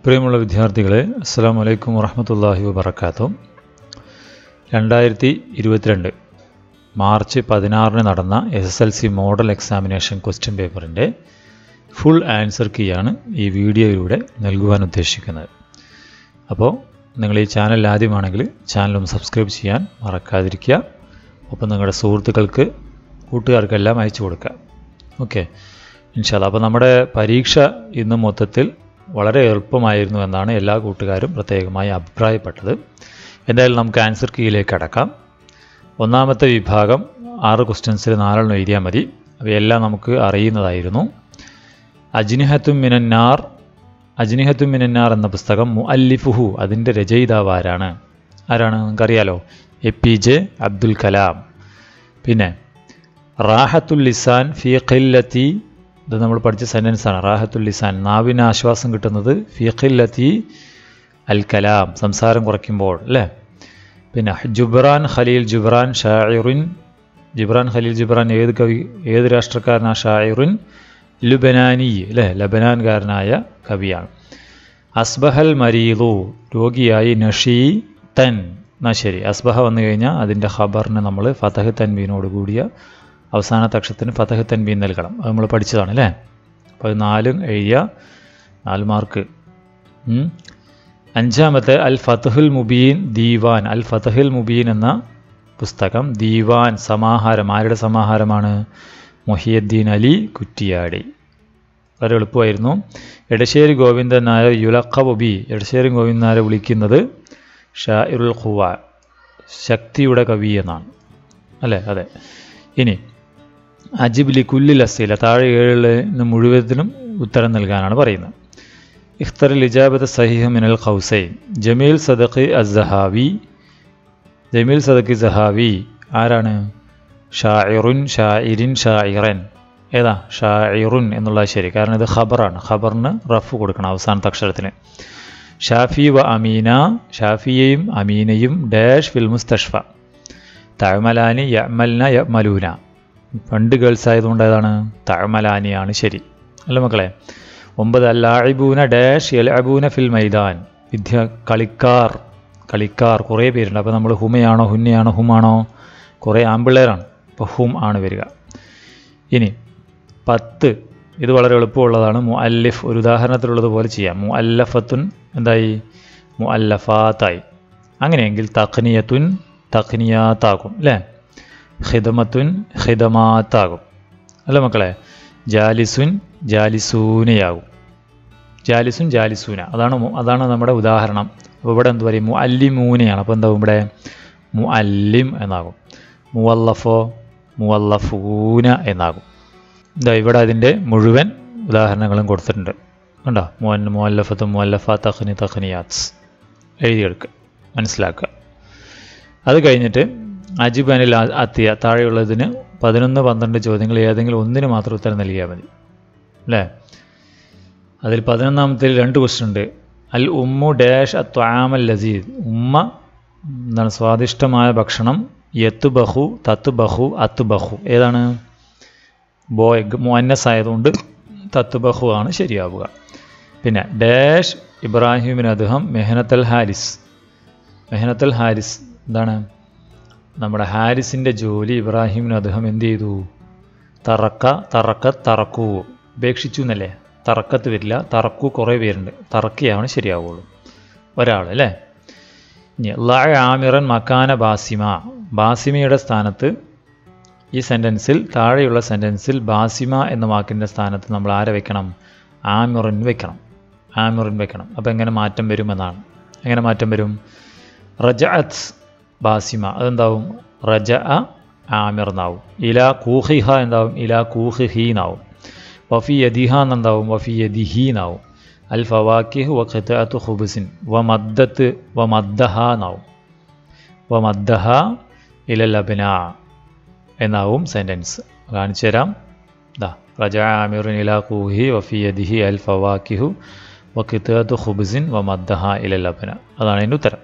പ്രിയമുള്ള വിദ്യാർത്ഥികളെ അസ്സാം വലൈക്കും വറഹമത്തല്ലാഹി വബർക്കാത്തു രണ്ടായിരത്തി ഇരുപത്തിരണ്ട് മാർച്ച് പതിനാറിന് നടന്ന S S L C model examination question പേപ്പറിൻ്റെ ഫുൾ ആൻസർ കീയാണ് ഈ വീഡിയോയിലൂടെ നൽകുവാൻ ഉദ്ദേശിക്കുന്നത് അപ്പോൾ നിങ്ങൾ ഈ ചാനൽ ആദ്യമാണെങ്കിൽ ചാനലൊന്ന് സബ്സ്ക്രൈബ് ചെയ്യാൻ മറക്കാതിരിക്കുക ഒപ്പം നിങ്ങളുടെ സുഹൃത്തുക്കൾക്ക് കൂട്ടുകാർക്കെല്ലാം അയച്ചു കൊടുക്കുക ഓക്കെ ഇൻഷാല്ല അപ്പോൾ നമ്മുടെ പരീക്ഷ ഇന്ന് മൊത്തത്തിൽ വളരെ എളുപ്പമായിരുന്നു എന്നാണ് എല്ലാ കൂട്ടുകാരും പ്രത്യേകമായി അഭിപ്രായപ്പെട്ടത് എന്തായാലും നമുക്ക് ആൻസർ കീയിലേക്ക് അടക്കാം ഒന്നാമത്തെ വിഭാഗം ആറ് ക്വസ്റ്റ്യൻസിൽ നാലെണ്ണം എഴുതിയാൽ മതി അവയെല്ലാം നമുക്ക് അറിയുന്നതായിരുന്നു അജ്നിഹത്തും മിനന്നാർ അജ്നിഹത്തും മിനന്നാർ എന്ന പുസ്തകം മുഅല്ലിഫുഹു അതിൻ്റെ രചയിതാവ് ആരാണ് ആരാണ് നിങ്ങൾക്കറിയാലോ A P J Abdul Kalam പിന്നെ റാഹത്തുൽ ലിസാൻ ഫി ഖില്ലത്തി ഇത് നമ്മൾ പഠിച്ച സെൻറ്റൻസ് ആണ് റാഹത്തുൽ ലിസാൻ നാവിന് ആശ്വാസം കിട്ടുന്നത് ഫി ഖില്ലത്തി അൽ കലാം സംസാരം കുറയ്ക്കുമ്പോൾ അല്ലേ പിന്നെ ജുബ്രാൻ ഖലീൽ ജുബ്രാൻ ഷായിറുൻ ജുബ്രാൻ ഖലീൽ ജുബ്രാൻ ഏത് കവി ഏത് രാഷ്ട്രക്കാരനാ ഷായിറുൻ ലുബനാനി അല്ലേ ലബനാൻകാരനായ കവിയാണ് അസ്ബഹൽ മരീദു രോഗിയായി നഷീ തൻ എന്നാ ശരി അസ്ബഹ വന്നു കഴിഞ്ഞാൽ അതിൻ്റെ ഖബറിന് നമ്മൾ ഫതഹ് തൻബീനോട് കൂടിയ അവസാനത്തെ അക്ഷരത്തിന് ഫതഹ് തൻബീൻ നൽകണം അത് നമ്മൾ പഠിച്ചതാണ് അല്ലേ അപ്പോൾ അത് നാലും എഴുതിയ നാല് മാർക്ക് അഞ്ചാമത്തെ അൽ ഫതഹുൽ മുബീൻ ദീവാൻ അൽ ഫതഹുൽ മുബീൻ എന്ന പുസ്തകം ദീവാൻ സമാഹാരം ആരുടെ സമാഹാരമാണ് മൊഹിയദ്ദീൻ അലി കുറ്റിയാടി വളരെ എളുപ്പമായിരുന്നു എടശ്ശേരി ഗോവിന്ദൻ നായർ യുലഖബ് ബി എടശ്ശേരി ഗോവിന്ദൻ നായരെ വിളിക്കുന്നത് ഷാഇറുൽ ഖുവ ശക്തിയുടെ കവി എന്നാണ് അല്ലേ അതെ ഇനി അജിബിലി കുല്ലിൽ അസീല താഴെ ഏഴിൽ നിന്ന് മുഴുവത്തിനും ഉത്തരം നൽകാനാണ് പറയുന്നത് ഇഖ്തർ ലിജാബത്ത് സഹിഹ് മിനൽ ഖൗസൈൻ ജമീൽ സദഖി അസ്സഹാവി ജമീൽ സദഖി സഹാവി ആരാണ് ഷായിറുൻ ഷായിരിൻ ഷായിറൻ ഏതാ ഷായിറുൻ എന്നുള്ളത് ശരി കാരണം ഇത് ഖബറാണ് ഖബറിന് റഫ് കൊടുക്കണം അവസാനത്തെ അക്ഷരത്തിന് ഷാഫി വ അമീന ഷാഫിയെയും അമീനയും ഡാഷ് ഫിൽ മുസ്തഷ്ഫ തഴമലാനി യമൽന യമലൂന പണ്ട് ഗേൾസ് ആയതുകൊണ്ട് ഏതാണ് തഴമലാനിയാണ് ശരി അല്ല മക്കളെ ഒമ്പത് അല്ലാഴിബൂന ഡാഷ് യലഅബൂന ഫിൽ മൈദാൻ വിദ്യ കളിക്കാർ കളിക്കാർ കുറേ പേരുണ്ട് അപ്പോൾ നമ്മൾ ഹുമയാണോ ഹുന്നയാണോ ഹുമാണോ കുറേ ആമ്പിള്ളേരാണ് അപ്പോൾ ഹും ആണ് വരിക ഇനി പത്ത് ഇത് വളരെ എളുപ്പമുള്ളതാണ് മു അല്ലിഫ് ഒരു ഉദാഹരണത്തിലുള്ളതുപോലെ ചെയ്യാം മു അല്ലഫത്തുൻ എന്തായി മു അല്ലഫാത്തായി അങ്ങനെയെങ്കിൽ തഖ്നിയത്തുൻ തഖ്നിയാത്താകും അല്ലേ ഹിദമത്തുൻ ഹിദമാത്താകും അല്ല മക്കളെ ജാലിസുൻ ജാലിസൂനയാകും ജാലിസുൻ ജാലിസൂന അതാണ് അതാണ് നമ്മുടെ ഉദാഹരണം അപ്പോൾ ഇവിടെ എന്ത് പറയും മു അല്ലിമൂനയാണ് അപ്പോൾ എന്താവും ഇവിടെ മു അല്ലിം എന്നാകും മുവല്ലഫോ മുവല്ലഫൂന എന്നാകും എന്താ ഇവിടെ അതിൻ്റെ മുഴുവൻ ഉദാഹരണങ്ങളും കൊടുത്തിട്ടുണ്ട് കണ്ടോ മുൻ മുല്ലഫത്ത് മുല്ലഫ തഖ്നി തഖ്നിയാത്സ് എഴുതിയെടുക്കുക മനസ്സിലാക്കുക അത് കഴിഞ്ഞിട്ട് അജിബ് അനിൽ അത്തിയ താഴെയുള്ളതിന് പതിനൊന്ന് പന്ത്രണ്ട് ചോദ്യങ്ങൾ ഏതെങ്കിലും ഒന്നിന് മാത്രം ഉത്തരം നൽകിയാൽ മതി അല്ലേ അതിൽ പതിനൊന്നാമത്തിൽ രണ്ട് ക്വസ്റ്റ്യൻ ഉണ്ട് അൽ ഉമ്മു ഡാഷ് അത്വാമൽ ലസീദ് ഉമ്മ എന്താണ് സ്വാദിഷ്ടമായ ഭക്ഷണം യത്ത് ബഹു തത്ത് ബഹു അത്ത് ബഹു ഏതാണ് ബോയ് മുന്നസ് ആയതുകൊണ്ട് തത്ത് ബഹു ആണ് ശരിയാവുക പിന്നെ ഡാഷ് ഇബ്രാഹിമിൻ അദ്ദേഹം മെഹനത്തൽ ഹാരിസ് മെഹനത്തൽ ഹാരിസ് എന്താണ് നമ്മുടെ ഹാരിസിൻ്റെ ജോലി ഇബ്രാഹിമിന് അദ്ദേഹം എന്ത് ചെയ്തു തറക്ക തറക്ക തറക്കൂ ഉപേക്ഷിച്ചു എന്നല്ലേ തറക്കത്ത് വരില്ല തറക്കു കുറേ പേരുണ്ട് തറക്കിയാണ് ശരിയാവുള്ളൂ ഒരാൾ അല്ലേ ഇനി ലാ ആമിറൻ മക്കാന ബാസിമ ബാസിമയുടെ സ്ഥാനത്ത് ഈ സെൻറ്റൻസിൽ താഴെയുള്ള സെൻറ്റൻസിൽ ബാസിമ എന്ന വാക്കിൻ്റെ സ്ഥാനത്ത് നമ്മൾ ആരെ വെക്കണം ആമിറിൻ വെക്കണം ആമിറിൻ വെക്കണം അപ്പോൾ എങ്ങനെ മാറ്റം വരുമെന്നാണ് എങ്ങനെ മാറ്റം വരും റജഅത്ത് ബാസിമ അതെന്താവും റജ ആമിർ എന്നാവും ഇല കൂഹിഹ എന്താവും ഇല കൂഹി എന്നാവും വഫി യദിഹ എന്നുണ്ടാവും വഫി യദിഹി എന്നാവും അൽ ഫവാക്കിഹ് വ ഖിത്തഅത്തു ഖുബുസിൻ വ മദ്ദത്ത് വ മദ്ദഹ എന്നാവും വ മദ്ദഹ ഇല ലബന എന്നാവും സെൻറ്റൻസ് കാണിച്ചു തരാം ദാ റജ ആമിറുൻ ഇല കൂഹി വഫി യദിഹി അൽ ഫവാക്കിഹു വ ഖിത്തഅത്തു ഖുബുസിൻ വ മദ്ദഹ ഇല ലബന അതാണ് അതിൻ്റെ ഉത്തരം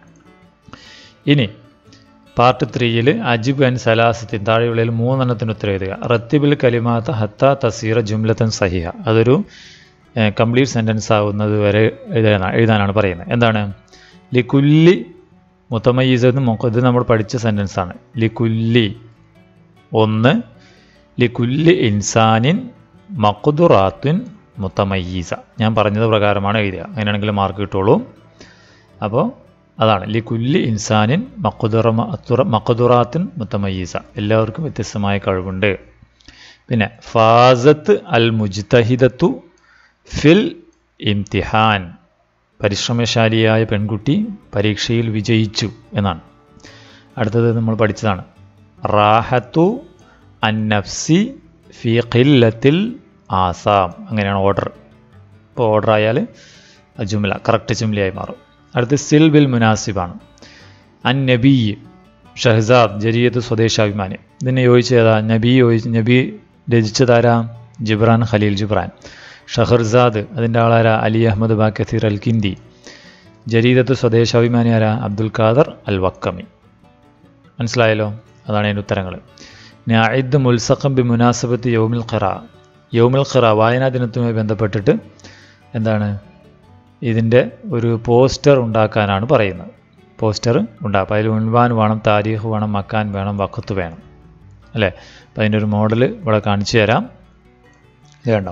ഇനി പാർട്ട് ത്രീയിൽ അജിബ് അൻ സലാസത്തിൻ താഴെയുള്ളതിൽ മൂന്നെണ്ണത്തിന് ഉത്തരം എഴുതുക റത്തിബിൽ കലിമാത്ത ഹത്ത തസീറ ജുംലത്തൻ സഹിഹ അതൊരു കംപ്ലീറ്റ് സെൻറ്റൻസ് ആവുന്നത് വരെ എഴുതാനാണ് എഴുതാനാണ് പറയുന്നത് എന്താണ് ലിക്കുല്ലി മുത്തമയ്യീസ് എന്ന് മൊക്ക- ഇത് നമ്മൾ പഠിച്ച സെൻറ്റൻസ് ആണ് ലിക്കുല്ലി ഒന്ന് ലിക്കുല്ലി ഇൻസാനിൻ മക്കുദുറാത്തുൻ മുത്തമയ്യീസ ഞാൻ പറഞ്ഞത് പ്രകാരമാണ് എഴുതുക അങ്ങനെയാണെങ്കിൽ മാർക്ക് കിട്ടുള്ളൂ അപ്പോൾ അതാണ് ലിക്കുല്ലി ഇൻസാനിൻ മക്കുദുറ മക്കുദുറാത്തുൻ മുത്തമയ്യീസ എല്ലാവർക്കും വ്യത്യസ്തമായ കഴിവുണ്ട് പിന്നെ ഫാസത്ത് അൽ മുജ്തഹിദത്തു ഫിൽ ഇംതിഹാൻ പരിശ്രമശാലിയായ പെൺകുട്ടി പരീക്ഷയിൽ വിജയിച്ചു എന്നാണ് അടുത്തത് നമ്മൾ പഠിച്ചതാണ് റാഹത്തു അന്നഫ്സി ഫി ഖില്ലത്തിൽ ആസാം അങ്ങനെയാണ് ഓർഡർ ഇപ്പോൾ ഓർഡർ ആയാൽ ജുംല കറക്റ്റ് ജുംലയായി മാറും അടുത്ത് സിൽ ബിൽ മുനാസിബാണ് അൻ നബി ഷഹസാദ് ജരിയത്ത് സ്വദേശാഭിമാനി ഇതിനെ ചോദിച്ചതാ നബി ചോദിച്ച് നബി രചിച്ചതാരാ ജിബ്രാൻ ഖലീൽ ജിബ്രാൻ ഷഹർസാദ് അതിൻ്റെ ആളാരാ അലി അഹമ്മദ് ബാക്കസീർ അൽ കിന്ദി ജരീദത്ത് സ്വദേശാഭിമാനി ആരാ അബ്ദുൽ ഖാദർ അൽ വക്കമി മനസ്സിലായല്ലോ അതാണ് അതിൻ്റെ ഉത്തരങ്ങൾ നായിദ് മുൽസഖം ബി മുനാസബത്ത് യൗമിൽ ഖിറ യൗമിൽ ഖിറ വായനാ ദിനത്തുമായി ബന്ധപ്പെട്ടിട്ട് എന്താണ് ഇതിൻ്റെ ഒരു പോസ്റ്റർ ഉണ്ടാക്കാനാണ് പറയുന്നത് പോസ്റ്റർ ഉണ്ടാക്കും അതിൽ ഉൻവാൻ വേണം താരീഖ് വേണം മക്കാൻ വേണം വഖത്ത് വേണം അല്ലേ അപ്പം അതിൻ്റെ ഒരു മോഡൽ ഇവിടെ കാണിച്ചു തരാം ഇത് കണ്ടോ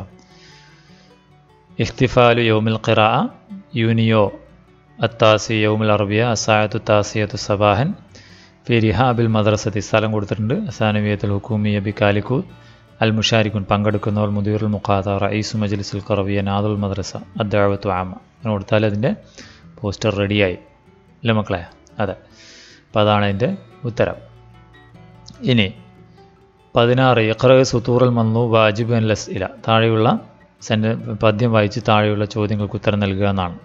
ഇഖ്തിഫാലു യൗമിൽ ഖിറ യൂനിയോ അത്താസി യൗമുൽ അറബിയ അസായത്തു താസിയത്തു സബാഹൻ ഫി റിഹാബിൽ മദ്രസത്തി സ്ഥലം കൊടുത്തിട്ടുണ്ട് അസാനവിയത്തുൽ ഹുക്കൂമിയ ബി കാലിക്കൂത്ത് അൽ മുഷാരിഖുൻ പങ്കെടുക്കുന്നവർ മുദീറുൽ മുഖാത്ത റഈസു മജ്ലിസുൽ ഖറവിയ നാദുൽ മദ്രസ അദ്ദാവത്തു ആമ അങ്ങനെ കൊടുത്താൽ അതിൻ്റെ പോസ്റ്റർ റെഡിയായി ഇല്ല മക്കളെ അതെ അപ്പം അതാണ് അതിൻ്റെ ഉത്തരം ഇനി പതിനാറ് ഇഖ്റ സുത്തൂറൽ മന്നു വാജിബ് അൻ ലസ് ഇല താഴെയുള്ള സെൻറ്റ പദ്യം വായിച്ച് താഴെയുള്ള ചോദ്യങ്ങൾക്ക് ഉത്തരം നൽകുക എന്നാണ്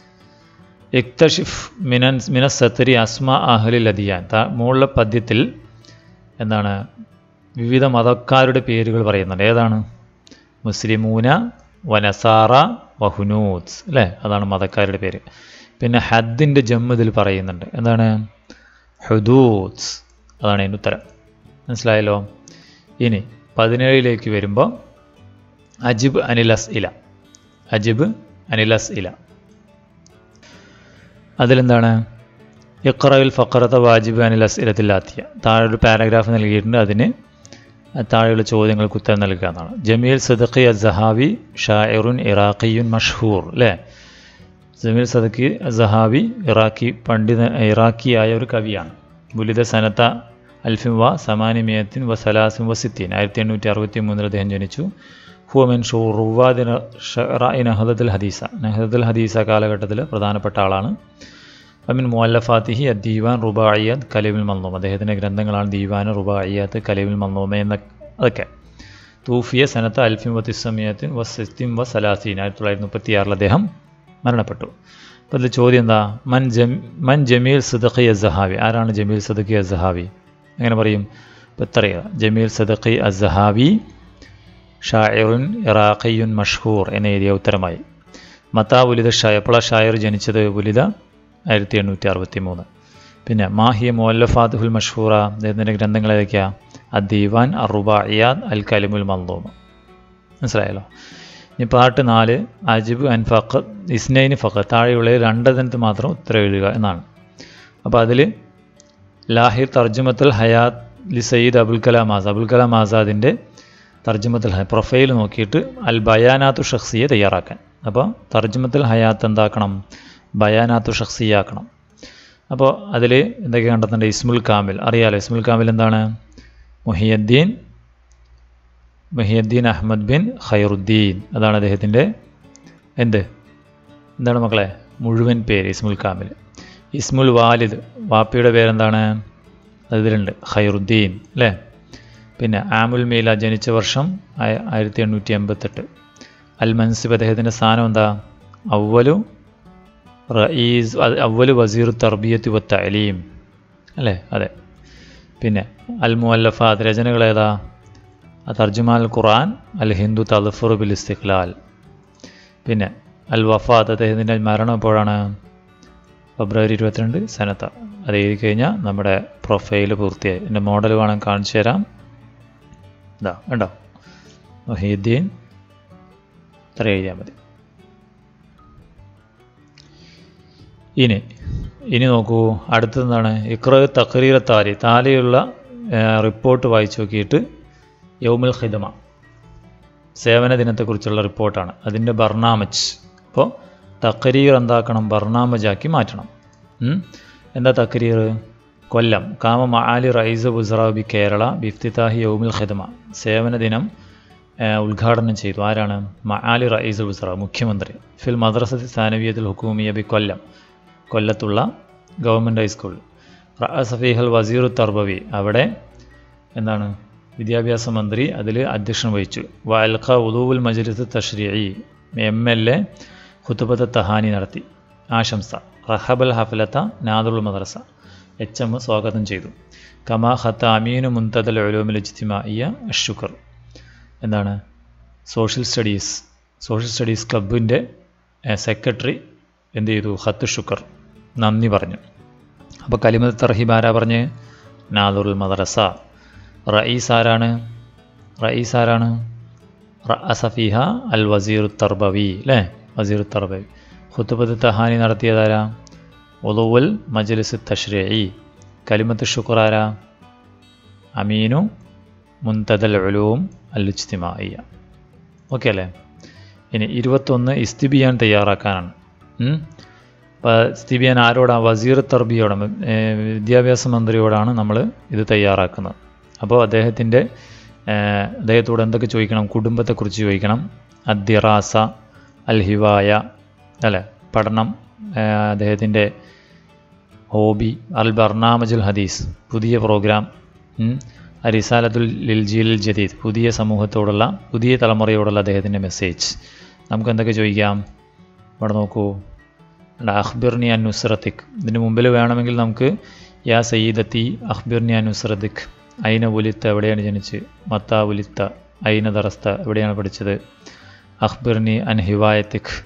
ഇക്തഷിഫ് മിനൻ മിനസത്തരി അസ്മ അഹ്ലിൽ അദിയാൻ താ മുകളിലെ പദ്യത്തിൽ എന്താണ് വിവിധ മതക്കാരുടെ പേരുകൾ പറയുന്നുണ്ട് ഏതാണ് മുസ്ലിമൂന വനസാറ വഹുനൂത്സ് അല്ലേ അതാണ് മതക്കാരുടെ പേര് പിന്നെ ഹദ്ദിൻ്റെ ജമ്മ് ഇതിൽ പറയുന്നുണ്ട് എന്താണ് ഹുദൂത്സ് അതാണ് അതിൻ്റെ ഉത്തരം മനസ്സിലായല്ലോ ഇനി പതിനേഴിലേക്ക് വരുമ്പോൾ അജിബ് അനിലസ് ഇല അജിബ് അനിലസ് ഇല അതിലെന്താണ് ഇഖ്റയിൽ ഫക്കറത്ത വാജിബ് അനിലസ് ഇലത്തില്ലാത്തിയ താഴെ ഒരു പാരഗ്രാഫ് നൽകിയിട്ടുണ്ട് അതിന് താഴെയുള്ള ചോദ്യങ്ങൾക്ക് ഉത്തരം നൽകുക എന്നാണ് ജമീൽ സദഖി അസഹാവി ഷായറുൻ ഇറാഖിയുൻ മഷ്ഹൂർ അല്ലേ ജമീൽ സദഖി അസഹാവി ഇറാഖി പണ്ഡിത ഇറാഖിയായ ഒരു കവിയാണ് ബുലിത സനത്ത അൽഫിം വ സമാനിമിയത്തിൻ വ സലാസിം വ സിത്തീൻ ആയിരത്തി എണ്ണൂറ്റി അറുപത്തി മൂന്നിൽ അദ്ദേഹം ജനിച്ചു ഹുവമിൻ ഷൂ റുവാദിൻ നഹദത്തുൽ ഹദീസ നഹദത്തുൽ ഹദീസ കാലഘട്ടത്തിൽ പ്രധാനപ്പെട്ട ആളാണ് അമിൻ മുഅല്ലഫാത്തിഹി അദ്ദീവാൻ റുബായിയത് കലീമിൽ മന്നൂം അദ്ദേഹത്തിൻ്റെ ഗ്രന്ഥങ്ങളാണ് ദീവാൻ റുബായിയാത്ത് കലീമിൽ മന്നൂമ എന്ന അതൊക്കെ തൂഫിയ സനത്ത് അൽഫിം വ തിസ്സമിയത്തിൻ വ സിസ്തിം വ സലാസീൻ ആയിരത്തി തൊള്ളായിരത്തി മുപ്പത്തിയാറിൽ അദ്ദേഹം മരണപ്പെട്ടു അപ്പോൾ ഇതിൽ ചോദ്യം എന്താ മൻ ജം മൻ ജമീൽ സദഖി അസഹാവി ആരാണ് ജമീൽ സദഖി അസഹാവി എങ്ങനെ പറയും ഇപ്പോൾ എത്രയുക ജമീൽ സദഖി അസഹാവി ഷായറുൻ ഇറാഖിയുൻ മഷ്ഹൂർ എന്ന് എഴുതിയ ഉത്തരമായി മത്താ ഉലിത ഷായ എപ്പോഴാണ് ഷായർ ജനിച്ചത് ഉലിത ആയിരത്തി എണ്ണൂറ്റി അറുപത്തി മൂന്ന് പിന്നെ മാഹിയ മുല്ലഫാത്തുൽ മഷ്ഹൂറ അദ്ദേഹത്തിൻ്റെ ഗ്രന്ഥങ്ങൾ ഏതൊക്കെയാണ് അദ്ദീവാൻ അറുബായിയാദ് അൽ കലിമുൽ മന്ദൂമ മനസ്സിലായല്ലോ ഇനി പാട്ട് നാല് അജിബ് അൻ ഫഖ് ഇസ്നൈന് ഫഖ് താഴെയുള്ള രണ്ടതിനകത്ത് മാത്രം ഉത്തരം എഴുതുക എന്നാണ് അപ്പോൾ അതിൽ ലാഹിർ തർജുമത്തുൽ ഹയാത്ത് ലി സയ്യിദ് അബുൽ കലാം ആസാദ് അബുൽ കലാം ആസാദിൻ്റെ തർജുമത്തുൽ ഹയ പ്രൊഫൈൽ നോക്കിയിട്ട് അൽ ബയാനാത്തു ഷഖ്സിയെ തയ്യാറാക്കാൻ അപ്പോൾ തർജുമത്തുൽ ഹയാത്ത് എന്താക്കണം ബയാനാത്തു ഷഖ്സിയാക്കണം അപ്പോൾ അതിൽ എന്തൊക്കെ കണ്ടെത്തുന്നുണ്ട് ഇസ്മുൽ കാമിൽ അറിയാലോ ഇസ്മുൽ കാമിൽ എന്താണ് മുഹിയദ്ദീൻ മുഹിയദ്ദീൻ അഹമ്മദ് ബിൻ ഖൈറുദ്ദീൻ അതാണ് അദ്ദേഹത്തിൻ്റെ എന്ത് എന്താണ് മക്കളെ മുഴുവൻ പേര് ഇസ്മുൽ കാമിൽ ഇസ്മുൽ വാലിദ് വാപ്പിയുടെ പേരെന്താണ് അതിലുണ്ട് ഖൈറുദ്ദീൻ അല്ലേ പിന്നെ ആമുൽ മീല ജനിച്ച വർഷം ആയിരത്തി എണ്ണൂറ്റി എൺപത്തെട്ട് അൽ മൻസിബ് അദ്ദേഹത്തിൻ്റെ സ്ഥാനം എന്താ അവലു റയീസ് അവലു വസീർ തർബിയത്ത് വ തലീം അല്ലേ അതെ പിന്നെ അൽ മുഅല്ലഫാത്ത് രചനകൾ ഏതാ തർജുമാൽ ഖുറാൻ അൽ ഹിന്ദു തലഫുർ ബിൽ ഇസ്തിഖ്ലാൽ പിന്നെ അൽ വഫാത്ത് അദ്ദേഹത്തിൻ്റെ മരണം എപ്പോഴാണ് ഫെബ്രുവരി ഇരുപത്തിരണ്ട് സനത്ത അത് എഴുതി കഴിഞ്ഞാൽ നമ്മുടെ പ്രൊഫൈൽ പൂർത്തിയായി എൻ്റെ മോഡൽ വേണം കാണിച്ചു തരാം ഇതാ കണ്ടോ മൊഹീദ്ദീൻ ഇത്ര എഴുതിയാൽ മതി ഇനി ഇനി നോക്കൂ അടുത്തെന്താണ് ഇക്ര തഖരീറ താരി താലിയുള്ള റിപ്പോർട്ട് വായിച്ചു നോക്കിയിട്ട് യൗമുൽ ഖിദമ സേവന ദിനത്തെക്കുറിച്ചുള്ള റിപ്പോർട്ടാണ് അതിൻ്റെ ബർണാമജ് അപ്പോൾ തക്കരീർ എന്താക്കണം ബർണാമജാക്കി മാറ്റണം ഉം? എന്താ തക്കരീർ കൊല്ലം കാമ മആലി റൈസ് ബുസറാബി കേരള ബിഫ്തിതാഹി യൗമുൽ ഖിദമ സേവന ദിനം ആ, ഉദ്ഘാടനം ചെയ്തു ആരാണ് മആലി റൈസ് ബുസറ മുഖ്യമന്ത്രി ഫിൽ മദ്രസത്തി സാനവിയത്തിൽ ഹുക്കൂമിയ ബി കൊല്ലം കൊല്ലത്തുള്ള ഗവൺമെൻറ് ഹൈസ്കൂൾ സഫീഹൽ വസീർ തർബവി അവിടെ എന്താണ് വിദ്യാഭ്യാസ മന്ത്രി അതിൽ അധ്യക്ഷൻ വഹിച്ചു വൽഖ ഉദൂവുൽ മജ്ലിസ് തഷ്രീഇ എം എൽ എ ഖുത്തുബത്ത് തഹാനി നടത്തി ആശംസ റഹബൽ ഹഫലത്ത നാദുൽ മദ്രസ എച്ച് എം സ്വാഗതം ചെയ്തു കമാ ഖത്ത അമീനു മുന്തദൽ ഉലൂമിൽ ഇജ്തിമാഇയ അഷുക്കർ എന്താണ് സോഷ്യൽ സ്റ്റഡീസ് സോഷ്യൽ സ്റ്റഡീസ് ക്ലബിൻ്റെ സെക്രട്ടറി എന്ത് ചെയ്തു ഖത്ത് ഷുക്കർ നന്ദി പറഞ്ഞു അപ്പോൾ കലിമത്ത് തർഹിബ് ആരാ പറഞ്ഞ് നാദുൽ മദ്രസ റയീസ് ആരാണ് റയീസ് ആരാണ് റഅസഫിഹ അൽ വസീർ തർബവി അല്ലേ വസീർ തർബവി ഖുത്തുബത്ത് തഹാനി നടത്തിയതാരാ ഒലുവൽ മജ്ലിസ് തഷ്രീഇ കലിമത്ത് ഷുക്ർ ആരാ അമീനു മുന്തദൽ ഉലൂം അൽ ഇജ്തിമാഇയ ഓക്കെ അല്ലേ ഇനി ഇരുപത്തൊന്ന് ഇസ്തിബിയാൻ തയ്യാറാക്കാനാണ് ഉം? അപ്പോൾ ഇസ്തിബിയാൻ ആരോടാണ് വസീർ തർബിയോടാണ് ഏർ വിദ്യാഭ്യാസ മന്ത്രിയോടാണ് നമ്മൾ ഇത് തയ്യാറാക്കുന്നത് അപ്പോൾ അദ്ദേഹത്തിൻ്റെ അദ്ദേഹത്തോട് എന്തൊക്കെ ചോദിക്കണം കുടുംബത്തെക്കുറിച്ച് ചോദിക്കണം അദ്ദിറാസ അൽ ഹിവായ അല്ലേ പഠനം അദ്ദേഹത്തിൻ്റെ ഹോബി അൽ ബർണാമജുൽ ഹദീസ് പുതിയ പ്രോഗ്രാം അരിസാലത്തുൽ ലിൽജീൽ ജദീദ് പുതിയ സമൂഹത്തോടുള്ള പുതിയ തലമുറയോടുള്ള അദ്ദേഹത്തിൻ്റെ മെസ്സേജ് നമുക്ക് എന്തൊക്കെ ചോദിക്കാം ഇവിടെ നോക്കൂ അഖ്ബിർനി അൻ നുസ്രത്തിക് ഇതിന് മുമ്പിൽ വേണമെങ്കിൽ നമുക്ക് യാ സയ്യിദത്തി അഖ്ബിർനി അൻ നുസ്രത്തിക് ഐന ഉലിത്ത എവിടെയാണ് ജനിച്ച് മത്ത ഉലിത്ത ഐന ദറസ്ത എവിടെയാണ് പഠിച്ചത് അഖ്ബിർനി അൻ ഹിവായത്തിക്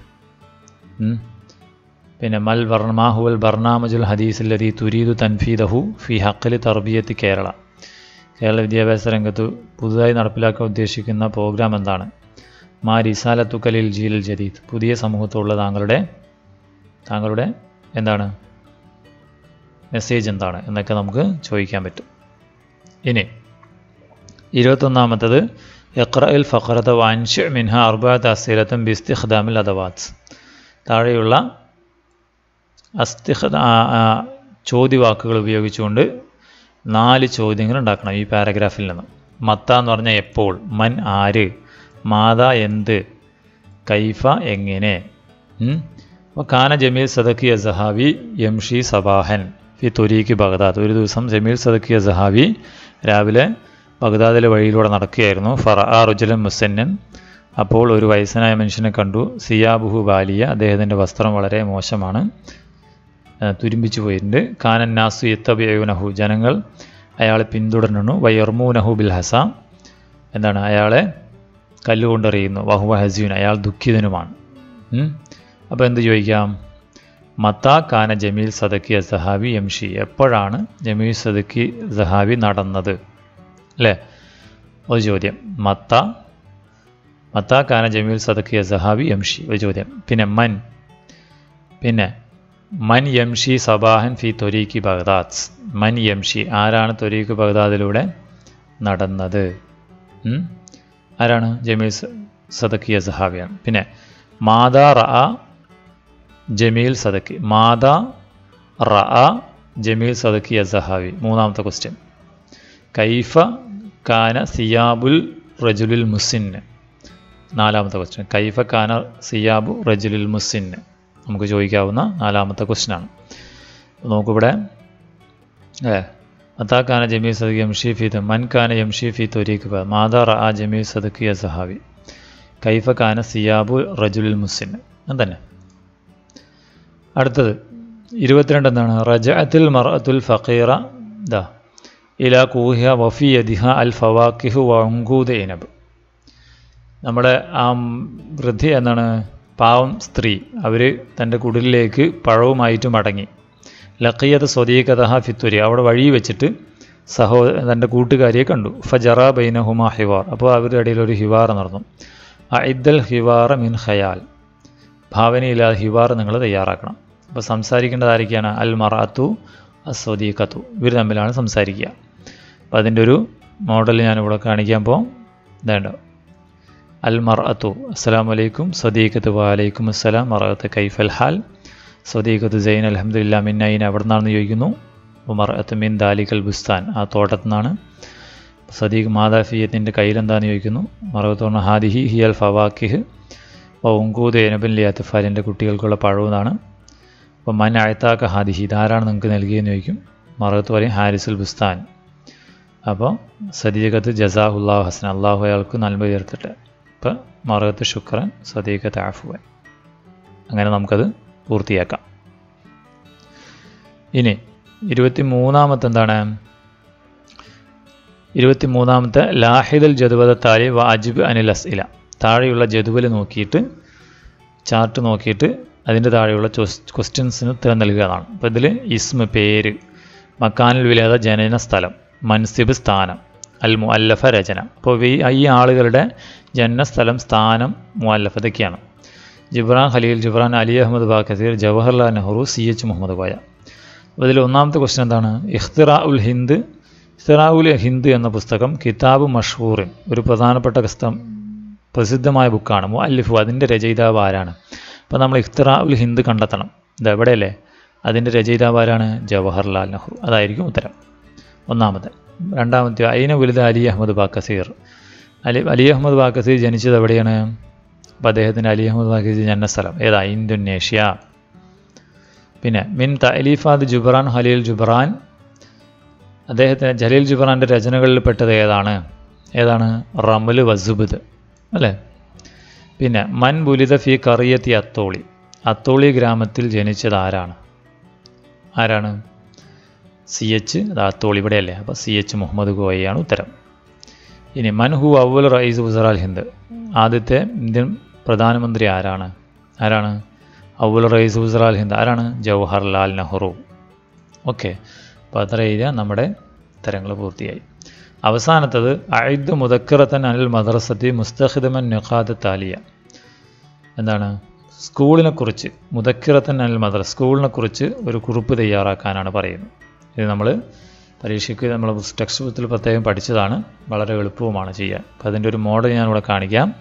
പിന്നെ മൽ ബർമാഹുവൽ ബർണാമജുൽ ഹദീസില്ലതി തുരീദു തൻഫീദഹു ഫി ഹക്കലി തർബിയത്തി കേരള കേരള വിദ്യാഭ്യാസ രംഗത്ത് പുതുതായി നടപ്പിലാക്കാൻ ഉദ്ദേശിക്കുന്ന പ്രോഗ്രാം എന്താണ് മാ റിസാലത്തു കലിൽ ജീൽ ജദീദ് പുതിയ സമൂഹത്തുള്ള താങ്കളുടെ താങ്കളുടെ എന്താണ് മെസ്സേജ് എന്താണ് എന്നൊക്കെ നമുക്ക് ചോദിക്കാൻ പറ്റും ഇനി ഇരുപത്തൊന്നാമത്തത് ഇഖ്റയിൽ ഫഖറത്ത് വാൻഷ് മിൻഹ അർബാത്ത് അസീലത്തും ബിസ്തിഖ്ദാമിൽ അദവാത്ത് താഴെയുള്ള അസ്തിഖ ചോദ്യവാക്കുകൾ ഉപയോഗിച്ചുകൊണ്ട് നാല് ചോദ്യങ്ങൾ ഉണ്ടാക്കണം ഈ പാരഗ്രാഫിൽ നിന്ന് മത്ത എന്ന് പറഞ്ഞാൽ എപ്പോൾ മൻ ആര് മാത എന്ത് കൈഫ എങ്ങനെ അപ്പോൾ കാന ജമീൽ സദക്കി അസഹാവി യംഷി സബാഹൻ ഫി തൊരീക്ക് ബഗ്ദാദ് ഒരു ദിവസം ജമീൽ സദക്കി അസഹാവി രാവിലെ ബഗ്ദാദിലെ വഴിയിലൂടെ നടക്കുകയായിരുന്നു ഫറ ആ റുജലൻ മുസന്നൻ അപ്പോൾ ഒരു വയസ്സനായ മനുഷ്യനെ കണ്ടു സിയാബുഹു ബാലിയ അദ്ദേഹത്തിൻ്റെ വസ്ത്രം വളരെ മോശമാണ് തുരുമ്പിച്ചു പോയിട്ടുണ്ട് കാനൻ നാസു യത്തബിയുനഹു ജനങ്ങൾ അയാളെ പിന്തുടരുന്നു വയർമൂനഹു ബിൽ ഹസ എന്താണ് അയാളെ കല്ലുകൊണ്ടെറിയുന്നു വഹുവ ഹസീൻ അയാൾ ദുഃഖിതനുമാണ് അപ്പോൾ എന്ത് ചോദിക്കാം മത്ത കാന ജമീൽ സദക്കി സഹാബി എംഷി എപ്പോഴാണ് ജമീൽ സദക്കി സഹാബി നടന്നത് അല്ലേ ഒരു ചോദ്യം മത്ത മത്ത കാന ജമീൽ സദക്കി സഹാബി എംഷി ഒരു ചോദ്യം പിന്നെ മൻ പിന്നെ മൻ യംഷി സബാഹൻ ഫി തൊരീക്ക് ബഗ്ദാദ് മൻ യംഷി ആരാണ് തൊരീക്ക് ബഗ്ദാദിലൂടെ നടന്നത് ആരാണ് ജമീൽ സദക്കിയ സഹാബിയാണ് പിന്നെ മാതാ റഅ ജമീൽ സദക്കി മാതാ റഅ ജമീൽ സദക്കിയ സഹാബി മൂന്നാമത്തെ ക്വസ്റ്റ്യൻ കൈഫ കാന സിയാബുൽ റജുലുൽ മുസിന് നാലാമത്തെ ക്വസ്റ്റ്യൻ കൈഫ കാന സിയാബു റജുലുൽ മുസിന് നമുക്ക് ചോദിക്കാവുന്ന നാലാമത്തെ ക്വസ്റ്റ്യനാണ് നോക്കിവിടെ ഏ മത്താക്കാന ജമീൽ സദക്കി യംഷി ഫി മൻ കാന യംഷി ഫി തൊരീക്ക് മാതാ റ ആ ജമീൽ സദക്കി സഹാബി കൈഫ കാന സിയാബു റജുലുൽ മുസിൻ തന്നെ അടുത്തത് ഇരുപത്തിരണ്ട് എന്താണ് റജഅത്തുൽ മർഅത്തുൽ ഫഖീറ ദാ ഇലാ കൂഹിയ വഫി യദിഹ അൽ ഫവാക്കിഹു വങ്കൂദ് ഇനബ് നമ്മുടെ ആ വൃദ്ധി എന്താണ് പാവം സ്ത്രീ അവർ തൻ്റെ കുടിലേക്ക് പഴവുമായിട്ട് മടങ്ങി ലക്കിയത് സ്വദീകതഹ ഫിത്തുരി അവിടെ വഴി വെച്ചിട്ട് സഹോ തൻ്റെ കൂട്ടുകാരിയെ കണ്ടു ഫജറ ബൈനഹുമ ഹിവാർ അപ്പോൾ അവരുടെ ഇടയിൽ ഒരു ഹിവാർ നടന്നു അഇദ്ദൽ ഹിവാറ മിൻ ഖയാൽ ഭാവനയില്ലാതെ ഹിവാർ നിങ്ങൾ തയ്യാറാക്കണം അപ്പോൾ സംസാരിക്കേണ്ടത് ആരൊക്കെയാണ് അൽ മറാത്തു അസ്വദീഖത്തു ഇവർ തമ്മിലാണ് സംസാരിക്കുക അപ്പോൾ അതിൻ്റെ ഒരു മോഡൽ ഞാനിവിടെ കാണിക്കാൻ പോകാം ഇതേണ്ട അൽ മർഅത്തു അസ്സലാം വലൈക്കും സദീഖത്ത് വാലൈക്കും അസ്സലാം മറഅത്ത് കൈഫൽ ഹാൽ സദീഖത്ത് ജൈൻ അലഹമ്മദില്ല മിന്നൈൻ എവിടെ നിന്നാണെന്ന് ചോദിക്കുന്നു അപ്പോൾ മറഅത്ത് മിൻ ദാലിക്കൽ ബുസ്താൻ ആ തോട്ടത്തു നിന്നാണ് സദീഖ് മാതാഫിയത്തിൻ്റെ കയ്യിലെന്താണെന്ന് ചോദിക്കുന്നു മറഅത്ത് പറഞ്ഞ ഹാദിഹി ഹി അൽ ഫവാക്കിഹ് അപ്പോൾ ഉങ്കൂദ് എനബിൻ ലിയാത്തഫാലിൻ്റെ കുട്ടികൾക്കുള്ള പഴവുന്നാണ് അപ്പോൾ മൻ അയത്താക്ക ഹാദിഹി ഇതാരാണ് നിങ്ങൾക്ക് നൽകിയെന്ന് ചോദിക്കും മറഅത്ത് പറയും ഹാരിസുൽ ബുസ്താൻ അപ്പോൾ സദീഖത്ത് ജസാഹുല്ലാഹു ഹസൻ അള്ളാഹു അയാൾക്ക് നന്മ ചേർത്തിട്ട് ഇപ്പം മറകത്ത് ശുക്രൻ സദീഖത്ത് ആഫുവൻ അങ്ങനെ നമുക്കത് പൂർത്തിയാക്കാം ഇനി ഇരുപത്തി മൂന്നാമത്തെ എന്താണ് ഇരുപത്തി മൂന്നാമത്തെ ലാഹിദൽ ജതുവത താലി വാജിബ് അനിൽ അസ്ഇല താഴെയുള്ള ജതുവൽ നോക്കിയിട്ട് ചാർട്ട് നോക്കിയിട്ട് അതിൻ്റെ താഴെയുള്ള ക്വസ്റ്റ്യൻസിന് ഉത്തരം നൽകുകയാണ് അപ്പോൾ ഇതിൽ ഇസ്മ പേര് മക്കാനിൽ വിലാത ജനന സ്ഥലം മൻസിബ് സ്ഥാനം അൽ മുഅല്ലഫ രചന അപ്പോൾ ഈ ഈ ആളുകളുടെ ജന്മസ്ഥലം സ്ഥാനം മുഅല്ലഫ ഇതൊക്കെയാണ് Gibran Khalil Gibran Ali Ahmad Bakathir Jawaharlal Nehru C H Muhammad Koya അപ്പോൾ ഇതിൽ ഒന്നാമത്തെ ക്വസ്റ്റ്യൻ എന്താണ് ഇഖ്തിറാ ഉൽ ഹിന്ദ് ഇഖ്തിറാ ഉൽ ഹിന്ദ് എന്ന പുസ്തകം കിതാബ് മഷൂറിൻ ഒരു പ്രധാനപ്പെട്ട പുസ്തകം പ്രസിദ്ധമായ ബുക്കാണ് മുഅല്ലിഫു അതിൻ്റെ രചയിതാവ് ആരാണ് അപ്പോൾ നമ്മൾ ഇഖ്തിറാ ഉൽ ഹിന്ദ് കണ്ടെത്തണം ഇത് എവിടെയല്ലേ അതിൻ്റെ രചയിതാവ് ആരാണ് ജവഹർലാൽ നെഹ്റു അതായിരിക്കും ഉത്തരം ഒന്നാമത്തെ രണ്ടാമത്തെ അയിന വലുത് അലി അഹമ്മദ് ബാക്കസീർ അലി അലി അഹമ്മദ് ബാക്കസീർ ജനിച്ചത് എവിടെയാണ് അപ്പോൾ അദ്ദേഹത്തിൻ്റെ അലി അഹമ്മദ് ബാക്കസീർ ജന്മസ്ഥലം ഏതാ ഇന്തോനേഷ്യ പിന്നെ മിൻ തലീഫാദ് ജുബ്രാൻ ഹലീൽ ജുബ്രാൻ അദ്ദേഹത്തിന് ജലീൽ ജുബ്രാൻ്റെ രചനകളിൽ പെട്ടത് ഏതാണ് ഏതാണ് റമല് വസുബുദ് അല്ലേ പിന്നെ മൻ ബുലിത ഫി കറിയത്തി അത്തോളി അത്തോളി ഗ്രാമത്തിൽ ജനിച്ചത് ആരാണ് ആരാണ് സി എച്ച് അത് അത്തോളി ഇവിടെയല്ലേ അപ്പോൾ സി എച്ച് മുഹമ്മദ് ഗോയയാണ് ഉത്തരം ഇനി മൻഹു അവൽ റയീസ് ഉസറാൽ ഹിന്ദ് ആദ്യത്തെ ഇന്ത്യൻ പ്രധാനമന്ത്രി ആരാണ് ആരാണ് അവൽ റയീസ് ഉസറാൽ ഹിന്ദ് ആരാണ് ജവഹർലാൽ നെഹ്റു ഓക്കെ അപ്പോൾ അത്ര എഴുതിയാൽ നമ്മുടെ ഉത്തരങ്ങൾ പൂർത്തിയായി അവസാനത്തത് അയിദ് മുദക്കിറത്തൻ അനിൽ മദ്രസത്തി മുസ്തഖിദമൻ നിഖാദ് താലിയ എന്താണ് സ്കൂളിനെക്കുറിച്ച് മുദക്കിറത്തൻ അനിൽ മദ്രസ സ്കൂളിനെക്കുറിച്ച് ഒരു കുറിപ്പ് തയ്യാറാക്കാനാണ് പറയുന്നത് ഇത് നമ്മൾ പരീക്ഷയ്ക്ക് നമ്മൾ ടെക്സ്റ്റ് ബുക്കിൽ പ്രത്യേകം പഠിച്ചതാണ് വളരെ എളുപ്പവുമാണ് ചെയ്യാൻ അപ്പം അതിൻ്റെ ഒരു മോഡൽ ഞാനിവിടെ കാണിക്കാം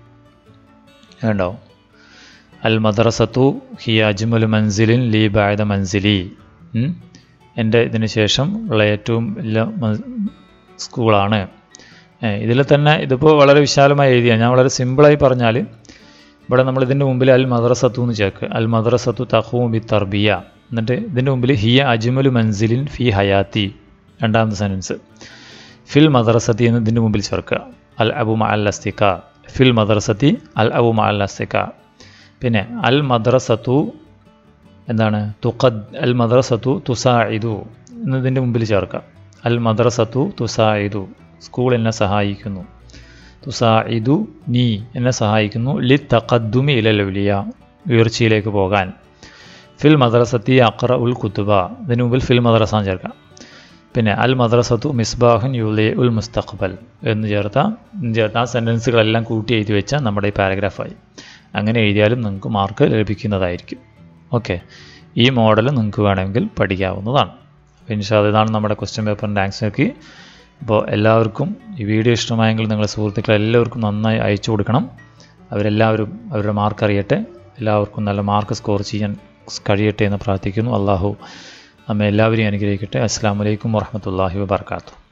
വേണ്ടോ അൽ മദ്രസത്തു ഹി അജ്മൽ മൻസിലിൻ ലീ ബായത മൻസിലി എൻ്റെ ഇതിന് ശേഷം ഉള്ള ഏറ്റവും വലിയ സ്കൂളാണ് ഇതിൽ തന്നെ ഇതിപ്പോൾ വളരെ വിശാലമായി എഴുതിയാണ് ഞാൻ വളരെ സിമ്പിളായി പറഞ്ഞാൽ ഇവിടെ നമ്മൾ ഇതിൻ്റെ മുമ്പിൽ അൽ മദ്രസത്തു എന്ന് ചേർക്ക് അൽ മദ്രസത്തു തഹൂം ബി തർബിയ എന്നിട്ട് ഇതിൻ്റെ മുമ്പിൽ ഹിയ അജ്മലു മൻസിലിൻ ഫി ഹയാത്തി രണ്ടാമത്തെ സെൻറ്റൻസ് ഫിൽ മദ്രസത്തി എന്ന് ഇതിൻ്റെ മുമ്പിൽ ചേർക്കുക അൽ അബു മ അൽ അസ്തിക്ക ഫിൽ മദ്രസത്തി അൽ അബു മ അൽ അസ്തിക്ക പിന്നെ അൽ മദ്രസത്തു എന്താണ് തുഖദ് അൽ മദ്രസത്തു തുസായിദു എന്നതിൻ്റെ മുമ്പിൽ ചേർക്കുക അൽ മദ്രസത്തു തുസായിദു സ്കൂൾ എന്നെ സഹായിക്കുന്നു തുസായിദു നീ എന്നെ സഹായിക്കുന്നു ലി തഖദ്ദുമി ഇലലുലിയ ഉയർച്ചയിലേക്ക് പോകാൻ ഫിൽ മദ്രസത്തി അക്ര ഉൽ കുത്തുബ ഇതിന് മുമ്പിൽ ഫിൽ മദ്രസ ചേർക്കാം പിന്നെ അൽ മദ്രസത്തു മിസ്ബാഹുൻ യുലേ ഉൽ മുസ്തഖബൽ എന്ന് ചേർത്ത ചേർത്ത ആ സെൻറ്റൻസുകളെല്ലാം കൂട്ടി എഴുതി വെച്ചാൽ നമ്മുടെ ഈ പാരഗ്രാഫായി അങ്ങനെ എഴുതിയാലും നിങ്ങൾക്ക് മാർക്ക് ലഭിക്കുന്നതായിരിക്കും ഓക്കെ ഈ മോഡൽ നിങ്ങൾക്ക് വേണമെങ്കിൽ പഠിക്കാവുന്നതാണ് അപ്പോൾ ഇൻഷാല് ഇതാണ് നമ്മുടെ ക്വസ്റ്റ്യൻ പേപ്പറിൻ്റെ ആൻസർക്ക് അപ്പോൾ എല്ലാവർക്കും ഈ വീഡിയോ ഇഷ്ടമായെങ്കിൽ നിങ്ങളുടെ സുഹൃത്തുക്കൾ എല്ലാവർക്കും നന്നായി അയച്ചു കൊടുക്കണം അവരെല്ലാവരും അവരുടെ മാർക്ക് അറിയട്ടെ എല്ലാവർക്കും നല്ല മാർക്ക് സ്കോർ ചെയ്യാൻ കഴിയട്ടെ എന്ന് പ്രാർത്ഥിക്കുന്നു അള്ളാഹു നമ്മെ എല്ലാവരെയും അനുഗ്രഹിക്കട്ടെ അസ്സാം വലൈക്കും വാഹമത്തല്ലാഹി വാബർക്കാത്തു